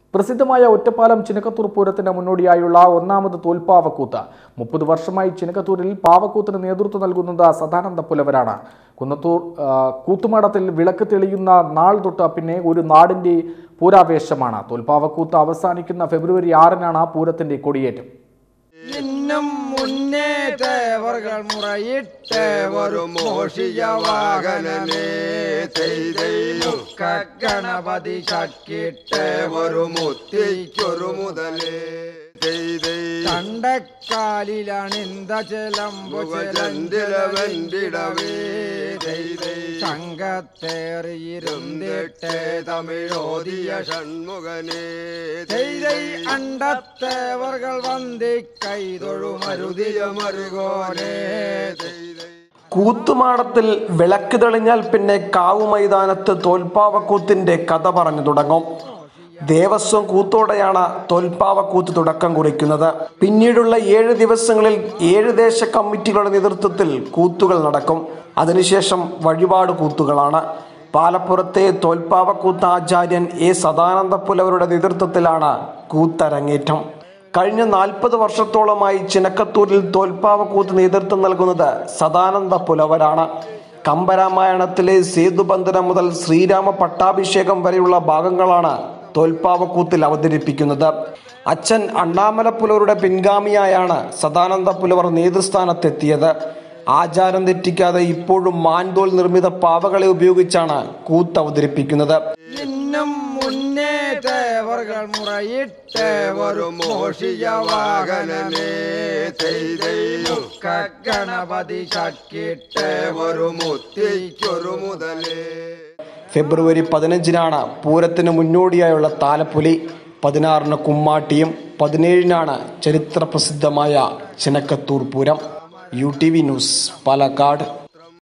പ്രസിദ്ധമായ ഒറ്റപ്പാലം ചിനക്കത്തൂർ പൂരത്തിന്റെ മുന്നോടിയായുള്ള ഒന്നാമത് തോൽപ്പാവക്കൂത്ത് മുപ്പത് വർഷമായി ചിനക്കത്തൂരിൽ പാവക്കൂത്തിന് നേതൃത്വം നൽകുന്നത് സദാനന്ദ പുലവരാണ് കുന്നത്തൂർ ആ, കൂത്തുമാടത്തിൽ വിളക്ക് തെളിയുന്ന നാൾ തൊട്ട് പിന്നെ ഒരു നാടിന്റെ പൂരാവേശമാണ് തോൽപ്പാവക്കൂത്ത് അവസാനിക്കുന്ന ഫെബ്രുവരി ആറിനാണ് പൂരത്തിന്റെ കൊടിയേറ്റം ഇന്നും മുന്നേ തേവർകൾ മുറയിട്ട് ഒരു മോഷിയ വാഹനമേ മുക്ക ഗണപതി ചക്കിട്ട് ഒരു മുത്തിക്കൊരു മുതലേ കണ്ടക്കാലിലണിന്ത ചെലമ്പു ചെലന്തിലവെന്തിടവേ ശങ്കത്തേറിയിരുന്നിട്ട് തമിഴോദിയ ഷൺമുഖനേ അണ്ടത്തേവർകൾ വന്തി കൈതൊഴു മരുതിയ മരുകോനേ കൂത്തുമാടത്തിൽ വിളക്ക് തെളിഞ്ഞാൽ പിന്നെ കാവു മൈതാനത്ത് തോൽപ്പാവക്കൂത്തിന്റെ കഥ പറഞ്ഞു തുടങ്ങും ദേവസ്വം കൂത്തോടെയാണ് തോൽപ്പാവക്കൂത്ത് തുടക്കം കുറിക്കുന്നത് പിന്നീടുള്ള ഏഴ് ദിവസങ്ങളിൽ ഏഴ് ദേശ കമ്മിറ്റികളുടെ നേതൃത്വത്തിൽ കൂത്തുകൾ നടക്കും അതിനുശേഷം വഴിപാട് കൂത്തുകളാണ് പാലപ്പുറത്തെ തോൽപ്പാവക്കൂത്ത് ആചാര്യൻ എ സദാനന്ദ പുലവരുടെ നേതൃത്വത്തിലാണ് കൂത്തരങ്ങേറ്റം കഴിഞ്ഞ നാൽപ്പത് വർഷത്തോളമായി ചിനക്കത്തൂരിൽ തോൽപ്പാവക്കൂത്ത് നേതൃത്വം നൽകുന്നത് സദാനന്ദ പുലവരാണ് കമ്പരാമായണത്തിലെ സേതുബന്ധനം മുതൽ ശ്രീരാമ പട്ടാഭിഷേകം വരെയുള്ള ഭാഗങ്ങളാണ് തോൽപ്പാവക്കൂത്തിൽ അവതരിപ്പിക്കുന്നത് അച്ഛൻ അണ്ണാമല പുലവരുടെ പിൻഗാമിയായാണ് സദാനന്ദ പുലവർ നേതൃസ്ഥാനത്തെത്തിയത് ആചാരം തെറ്റിക്കാതെ ഇപ്പോഴും മാൻതോൽ നിർമ്മിത പാവകളെ ഉപയോഗിച്ചാണ് കൂത്ത് അവതരിപ്പിക്കുന്നത് ഇന്നും മുന്നേ തേവർകൾ മുറയിട്ട് ഒരു മോഷിയ വാഹനമേ മുക്ക ഗണപതി ചക്കിട്ട് ഒരു മുത്തിക്കൊരു മുതലേ ഫെബ്രുവരി പതിനഞ്ചിനാണ് പൂരത്തിന് മുന്നോടിയായുള്ള താലപ്പൊലി പതിനാറിന് കുമ്മാട്ടിയും പതിനേഴിനാണ് ചരിത്ര പ്രസിദ്ധമായ Chinakkathoor Pooram U T V news Palakkad